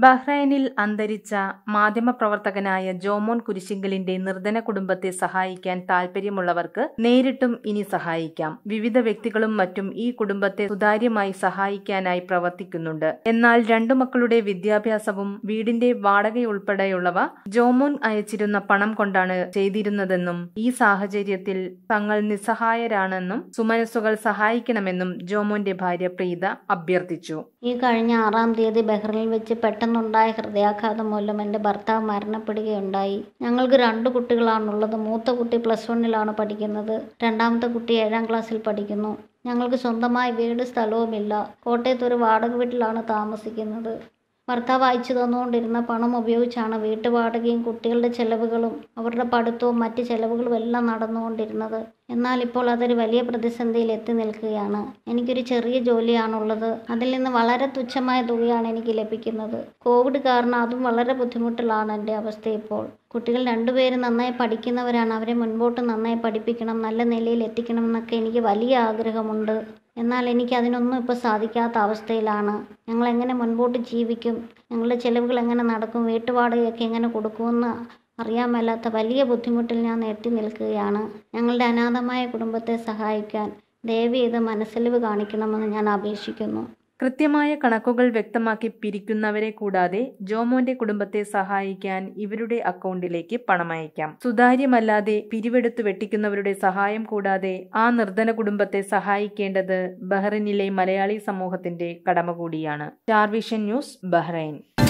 ബഹ്റൈനിൽ അന്തരിച്ച മാധ്യമപ്രവർത്തകനായ ജോമോൻ കുരിശിങ്കലിന്റെ നിർധന കുടുംബത്തെ സഹായിക്കാൻ താൽപര്യമുള്ളവർക്ക് നേരിട്ടും ഇനി സഹായിക്കാം വിവിധ വ്യക്തികളും മറ്റും ഈ കുടുംബത്തെ സുതാര്യമായി സഹായിക്കാനായി പ്രവർത്തിക്കുന്നുണ്ട് എന്നാൽ രണ്ടു മക്കളുടെ വിദ്യാഭ്യാസവും വീടിന്റെ വാടകയുൾപ്പെടെയുള്ളവ ജോമോൻ അയച്ചിരുന്ന പണം കൊണ്ടാണ് ചെയ്തിരുന്നതെന്നും ഈ സാഹചര്യത്തിൽ തങ്ങൾ നിസ്സഹായരാണെന്നും സുമനസ്സുകൾ സഹായിക്കണമെന്നും ജോമോന്റെ ഭാര്യ പ്രീത അഭ്യർത്ഥിച്ചു ഈ കഴിഞ്ഞ ആറാം തീയതി ബഹ്റിനിൽ വെച്ച് പെട്ടെന്നുണ്ടായ ഹൃദയാഘാതം മൂലം എൻ്റെ ഭർത്താവ് മരണപ്പെടുകയുണ്ടായി ഞങ്ങൾക്ക് രണ്ട് കുട്ടികളാണുള്ളത് മൂത്ത കുട്ടി പ്ലസ് വണ്ണിലാണ് പഠിക്കുന്നത് രണ്ടാമത്തെ കുട്ടി ഏഴാം ക്ലാസ്സിൽ പഠിക്കുന്നു ഞങ്ങൾക്ക് സ്വന്തമായി വീട് സ്ഥലവുമില്ല കോട്ടയത്ത് ഒരു വാടക വീട്ടിലാണ് താമസിക്കുന്നത് ഭർത്താവ് അയച്ചു തന്നുകൊണ്ടിരുന്ന പണം ഉപയോഗിച്ചാണ് വീട്ടുവാടകയും കുട്ടികളുടെ ചെലവുകളും അവരുടെ പഠിത്തവും മറ്റ് ചെലവുകളും എല്ലാം നടന്നുകൊണ്ടിരുന്നത് എന്നാൽ ഇപ്പോൾ അതൊരു വലിയ പ്രതിസന്ധിയിൽ എത്തി നിൽക്കുകയാണ് എനിക്കൊരു ചെറിയ ജോലിയാണുള്ളത് അതിൽ നിന്ന് വളരെ തുച്ഛമായ തുകയാണ് എനിക്ക് ലഭിക്കുന്നത് കോവിഡ് കാരണം അതും വളരെ ബുദ്ധിമുട്ടിലാണ് എൻ്റെ അവസ്ഥ ഇപ്പോൾ കുട്ടികൾ രണ്ടുപേരും നന്നായി പഠിക്കുന്നവരാണ് അവരെ മുൻപോട്ട് നന്നായി പഠിപ്പിക്കണം നല്ല നിലയിൽ എത്തിക്കണം എന്നൊക്കെ എനിക്ക് വലിയ ആഗ്രഹമുണ്ട് എന്നാൽ എനിക്ക് അതിനൊന്നും ഇപ്പോൾ സാധിക്കാത്ത അവസ്ഥയിലാണ് ഞങ്ങൾ എങ്ങനെ മുൻപോട്ട് ജീവിക്കും ഞങ്ങളുടെ ചിലവുകൾ എങ്ങനെ നടക്കും വീട്ടുവാടകയൊക്കെ എങ്ങനെ കൊടുക്കുമെന്ന് അറിയാൻ മേലാത്ത വലിയ ബുദ്ധിമുട്ടിൽ ഞാൻ എത്തി നിൽക്കുകയാണ് ഞങ്ങളുടെ അനാഥമായ കുടുംബത്തെ സഹായിക്കാൻ ദയവ് ചെയ്ത് മനസ്സലിവ് കാണിക്കണമെന്ന് ഞാൻ അപേക്ഷിക്കുന്നു കൃത്യമായ കണക്കുകൾ വ്യക്തമാക്കി പിരിക്കുന്നവരെ കൂടാതെ ജോമോന്റെ കുടുംബത്തെ സഹായിക്കാൻ ഇവരുടെ അക്കൗണ്ടിലേക്ക് പണമയക്കാം സുതാര്യമല്ലാതെ പിരിവെടുത്ത് വെട്ടിക്കുന്നവരുടെ സഹായം കൂടാതെ ആ നിർധന കുടുംബത്തെ സഹായിക്കേണ്ടത് ബഹ്റിനിലെ മലയാളി സമൂഹത്തിന്റെ കടമ കൂടിയാണ് സ്റ്റാർ വിഷൻ ന്യൂസ് ബഹ്റൈൻ